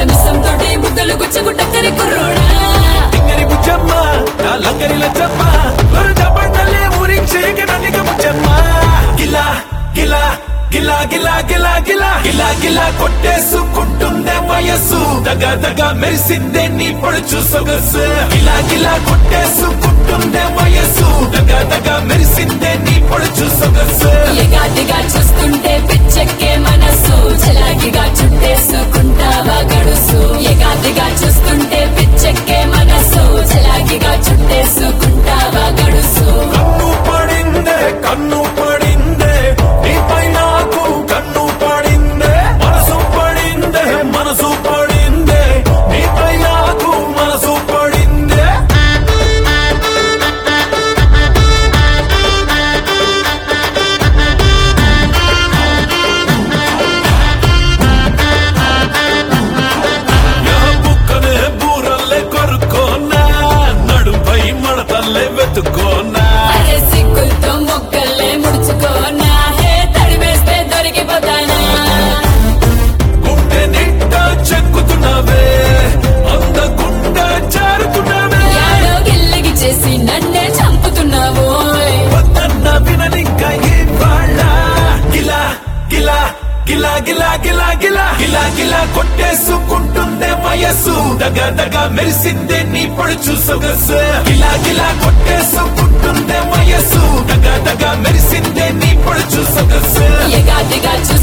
మిసంతోటి ముద్దలు గుచ్చగుట్టక్కరి కుర్రోడా టింగరి బుజ్జమ్మ నా లంగరి లచ్చమ్మ వరద బండలే ఊరించేక నన్నిక బుజ్జమ్మ గిలా గిలా గిలా గిలా గిలా గిలా గిలా గిలా కొట్టేసుకుంటుందే వయస్సు దగ దగ మెరిసిందే నీ పడుచు సొగసు గిలా గిలా కొట్టేసుకుంటుందే వయస్సు దగ దగ మెరిసిందే నీ పడుచు సొగసు ఎగాదిగా చూస్తుంటే పిచ్చెక్కే మనసు చలాగిగా చుట్టేసుకుంటావా గడుసు ఎగాదిగా చూస్తుంటే పిచ్చెక్కే మనసు చలాగిగా చుట్టేసుకుంటావా గడుసు కన్ను పడిందే కన్ను పడిందే నీపై నాకు కన్ను పడిందే మనసు పడిందే మనసు పడిందే నీపై నాకు మనసు పడిందే యా బుక్కనే బూరల్లే కొరుకోనా నడుపై మడతల్లే వెతుకోనా అరే సిగ్గులతో మొక్కల్లే ముడుచుకోనా హే తడివేస్తే దొరికిపోతానా గుండె నిండా చెక్కుతున్నావే అందకుండా జారుతున్నావే యాడో గిల్లగి చేసి నన్నే చంపుతున్నావు వద్దన్న విననింక ఇవాళ్ళ గిలా గిలా గిలా గిలా గిలా గిలా గిలా గిలా కొట్టేసుకుంటుందే వయస్సు దగ దగ మెరిసిందే నీ పడుచు సొగసు గిలా గిలా కొట్టేసుకుంటుందే వయస్సు దగ దగ మెరిసిందే నీ పడుచు సొగసు ఎగాదిగా